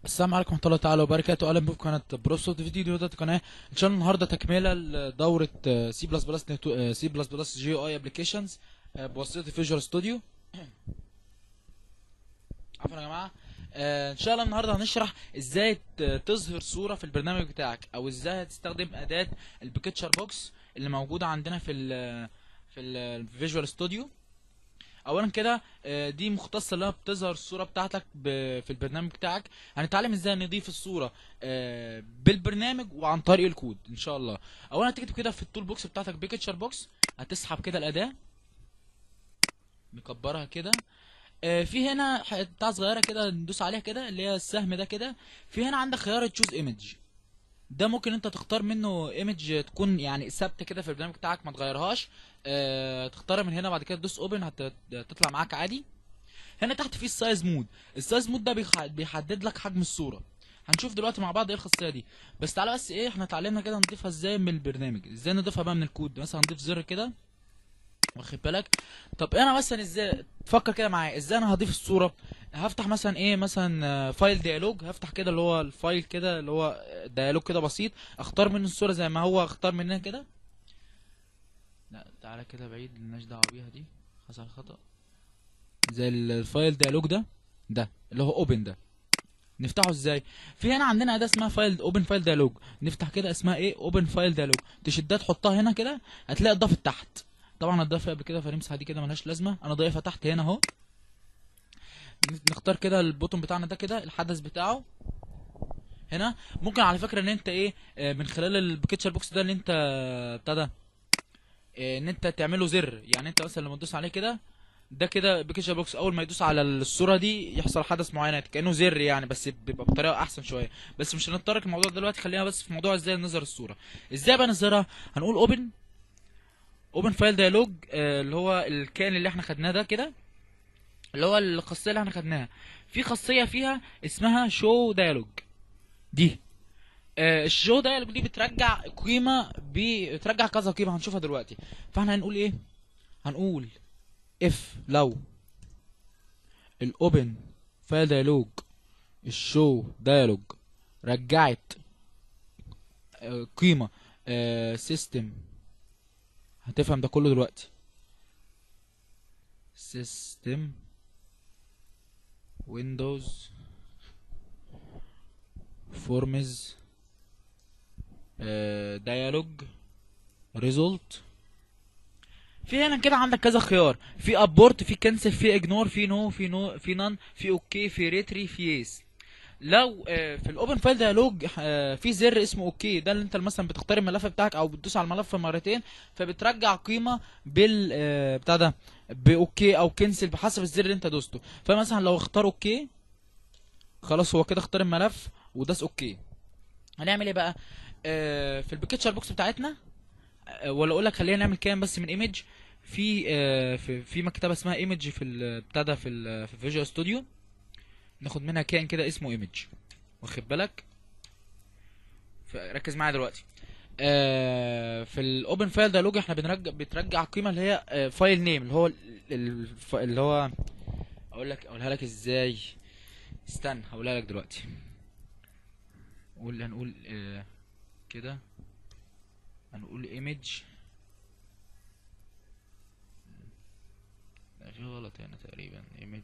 السلام عليكم ورحمة الله تعالى وبركاته أهلا بكم في قناة بروسوت فيديو دوت قناة إن شاء الله النهاردة تكملة لدورة سي بلس بلس سي بلس بلس جي أي ابلكيشنز بواسطة فيجوال ستوديو عفوا يا جماعة آه، ان شاء الله النهارده هنشرح ازاي ت- تظهر صورة في البرنامج بتاعك او ازاي هتستخدم اداة البيكتشر بوكس اللي موجودة عندنا في ال في الفيجوال ستوديو اولا كده آه، دي مختصه اللي هي بتظهر الصوره بتاعتك ب- في البرنامج بتاعك هنتعلم ازاي نضيف الصوره آه، بالبرنامج وعن طريق الكود ان شاء الله اولا هتكتب كده في التول بوكس بتاعتك بيكتشر بوكس هتسحب كده الاداه نكبرها كده آه، في هنا ح- بتاع صغيره كده ندوس عليها كده اللي هي السهم ده كده في هنا عندك خيار تشوز ايمج ده ممكن انت تختار منه ايمج تكون يعني ثابته كده في البرنامج بتاعك ما تغيرهاش اه تختارها من هنا بعد كده تدوس اوبن هتطلع معاك عادي هنا تحت في السايز مود السايز مود ده بيخ- بيحدد لك حجم الصوره هنشوف دلوقتي مع بعض ايه الخاصيه دي بس تعالى بس ايه احنا اتعلمنا كده نضيفها ازاي من البرنامج ازاي نضيفها بقى من الكود مثلا نضيف زر كده واخد بالك طب انا مثلا ازاي تفكر كده معايا ازاي انا هضيف الصوره هفتح مثلا ايه مثلا آه، فايل ديالوج هفتح كده اللي هو الفايل كده اللي هو ديالوج كده بسيط اختار منه الصوره زي ما هو اختار منها كده لا تعالى كده بعيد ملناش دعوه بيها دي حصل خطأ زي ال- الفايل ديالوج ده ده اللي هو اوبن ده نفتحه ازاي في هنا عندنا اداه اسمها فايل اوبن فايل ديالوج نفتح كده اسمها ايه اوبن فايل ديالوج تشدها تحطها هنا كده هتلاقي اتضافت تحت طبعا اتضاف قبل كده فنمسح دي كده ملهاش لازمه انا ضايفها تحت هنا اهو نختار كده البوتون بتاعنا ده كده الحدث بتاعه هنا ممكن على فكره ان انت ايه آه، من خلال البيكتشر بوكس ده ان انت بتاع ده آه، ان انت تعمله زر يعني انت مثلا لما تدوس عليه كده ده كده بيكتشر بوكس اول ما يدوس على الصوره دي يحصل حدث معين كانه زر يعني بس بيبقى بطريقه احسن شويه بس مش هنتطرق الموضوع دلوقتي خلينا بس في موضوع ازاي نظهر الصوره ازاي بقى نظهرها هنقول اوبن اوبن فايل ديالوج اللي هو الكائن اللي احنا خدناه ده كده اللي هو الخاصيه اللي احنا خدناها في خاصيه فيها اسمها شو ديالوج دي آه، الشو ديالوج دي بترجع قيمه بترجع كذا قيمه هنشوفها دلوقتي فاحنا هنقول ايه هنقول اف لو الاوبن فايل ديالوج الشو ديالوج رجعت آه، قيمه سيستم هتفهم ده كله دلوقتي سيستم ويندوز فورمز ديالوج ريزولت في هنا كده عندك كذا خيار في ابورت في كنسل في اجنور في نو في نو في نان في اوكي في ريتري في يس لو آه، في الاوبن فايل ديالوج آه، في زر اسمه اوكي ده اللي انت مثلا بتختار الملف بتاعك او بتدوس على الملف مرتين فبترجع قيمه بال آه، بتاع ده باوكي او كنسل بحسب الزر اللي انت دوسته فمثلا لو اختار اوكي خلاص هو كده اختار الملف وداس اوكي هنعمل ايه بقى آه، في البيكتشر بوكس بتاعتنا آه، ولا اقول لك خلينا نعمل كام بس من ايمج في آه، في في مكتبه اسمها ايمج في ال- بتاع ده في ال- في فيجوال ستوديو ناخد منها كائن كده اسمه ايمج واخد بالك ف- ركز معايا دلوقتي آه، في الاوبن فايل ديالوج احنا بنرجع بترجع قيمه اللي هي آه، فايل نيم اللي هو ال- ال- الف- اللي هو اقول لك اقولها لك ازاي استنى هقولها لك دلوقتي قول هنقول آه، كده هنقول ايمج لا في غلط هنا تقريبا ايمج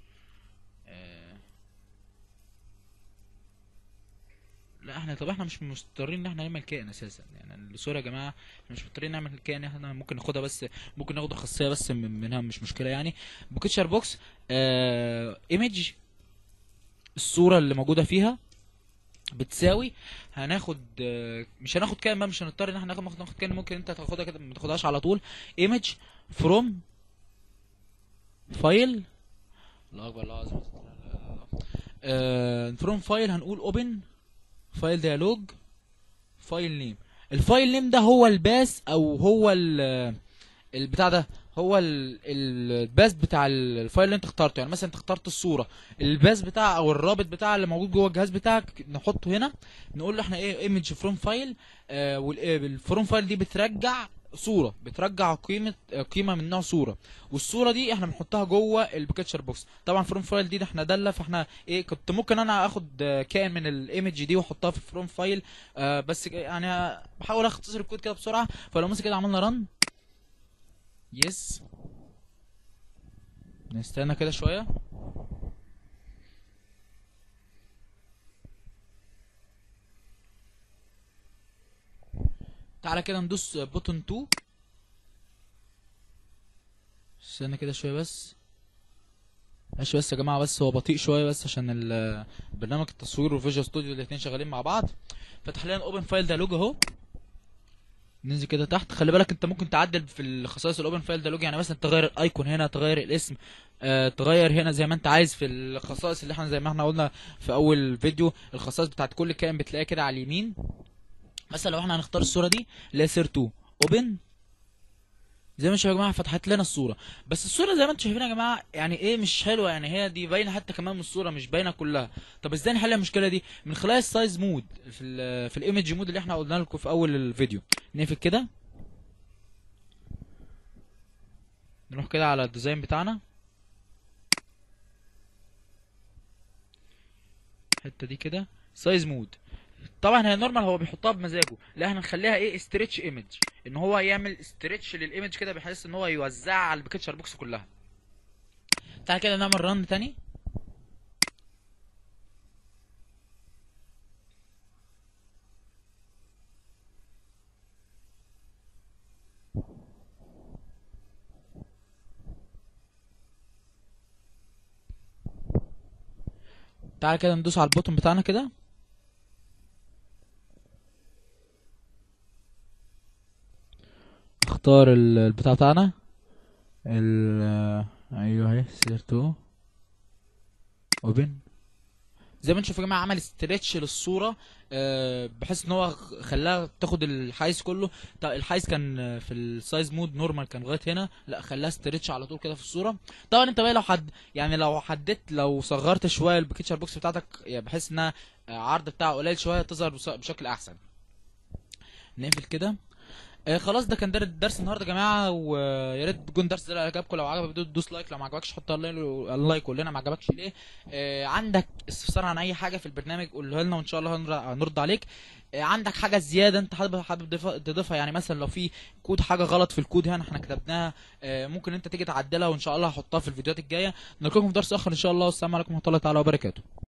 لا احنا طب احنا مش مضطرين ان احنا نعمل كائن اساسا يعني الصوره يا جماعه احنا مش مضطرين نعمل كائن احنا ممكن ناخدها بس ممكن ناخد خاصيه بس من- منها مش مشكله يعني بوكيتشر بوكس اه ايمج الصوره اللي موجوده فيها بتساوي هناخد آه، مش هناخد كائن بقى مش هنضطر ان احنا ناخد ناخد كائن ممكن انت تاخدها كده ما تاخدهاش على طول ايمج فروم فايل الله اكبر الله عظيم فروم فايل هنقول اوبن فايل ديالوج فايل نيم الفايل نيم ده هو الباس او هو ال البتاع ده هو ال- ال- الباس بتاع ال- الفايل اللي انت اخترته يعني مثلا انت اخترت الصوره الباس بتاع او الرابط بتاع اللي موجود جوه الجهاز بتاعك نحطه هنا نقول له احنا ايه ايمج فروم فايل والفروم فايل دي بترجع صوره بترجع قيمه قيمه من نوع صوره والصوره دي احنا بنحطها جوه البيكتشر بوكس طبعا فروم فايل دي ده احنا داله فاحنا ايه كنت ممكن انا اخد آه، كائن من الايمج دي واحطها في فروم فايل آه بس ك- يعني بحاول اختصر الكود كده بسرعه فلو مثلا كده عملنا رن يس نستنى كده شويه تعالى كده ندوس بوتون 2 استنى كده شويه بس ماشي بس يا جماعه بس هو بطيء شويه بس عشان ال- برنامج التصوير والفيجوال ستوديو الاتنين شغالين مع بعض فتح لنا اوبن فايل ديالوج اهو ننزل كده تحت خلي بالك انت ممكن تعدل في الخصائص الاوبن فايل ديالوج يعني مثلا تغير الايكون هنا تغير الاسم آه تغير هنا زي ما انت عايز في الخصائص اللي احنا زي ما احنا قلنا في اول فيديو الخصائص بتاعت كل كائن بتلاقيها كده على اليمين مثلا لو احنا هنختار الصوره دي اللي هي سير 2 اوبن زي ما شايفين يا جماعه فتحت لنا الصوره بس الصوره زي ما انتم شايفين يا جماعه يعني ايه مش حلوه يعني هي دي باينه حتى كمان من الصوره مش باينه كلها طب ازاي نحل المشكله دي من خلال السايز مود في ال في الايمج مود اللي احنا قلنا لكم في اول الفيديو نقفل كده نروح كده على الديزاين بتاعنا الحته دي كده سايز مود طبعا هي نورمال هو بيحطها بمزاجه لا احنا نخليها ايه استريتش ايمج ان هو يعمل استريتش للايمج كده بحيث ان هو يوزعها على البيكتشر بوكس كلها تعالى كده نعمل رن تاني تعالى كده ندوس على البوتون بتاعنا كده اختار ال- البتاع بتاعنا ال ايوه اهي سيرتو اوبن زي ما انتم شايفين يا جماعه عمل استريتش للصوره آه، بحيث ان هو خ- خلاها تاخد الحيز كله طب الحيز كان آه، في السايز مود نورمال كان لغايه هنا لا خلاها استريتش على طول كده في الصوره طبعا انت بقى لو حد يعني لو حددت لو صغرت شويه البيكتشر بوكس بتاعتك يعني بحيث انها آه، عرض بتاعه قليل شويه تظهر بص- بشكل احسن نقفل كده آه خلاص ده كان در- درس النهارده يا جماعه ويا ريت تكون درس ده عجبكم لو عجبك دو- دوس لايك لو ما عجبكش حط اللايك اللايك قول لنا ما عجبكش ليه آه عندك استفسار عن اي حاجه في البرنامج قوله لنا وان شاء الله هنر- هنرد عليك آه عندك حاجه زياده انت حابب حابب تضيفها- تضيفها يعني مثلا لو في كود حاجه غلط في الكود هنا احنا كتبناها آه ممكن انت تيجي تعدلها وان شاء الله هحطها في الفيديوهات الجايه نلقاكم في درس اخر ان شاء الله والسلام عليكم ورحمه الله تعالى وبركاته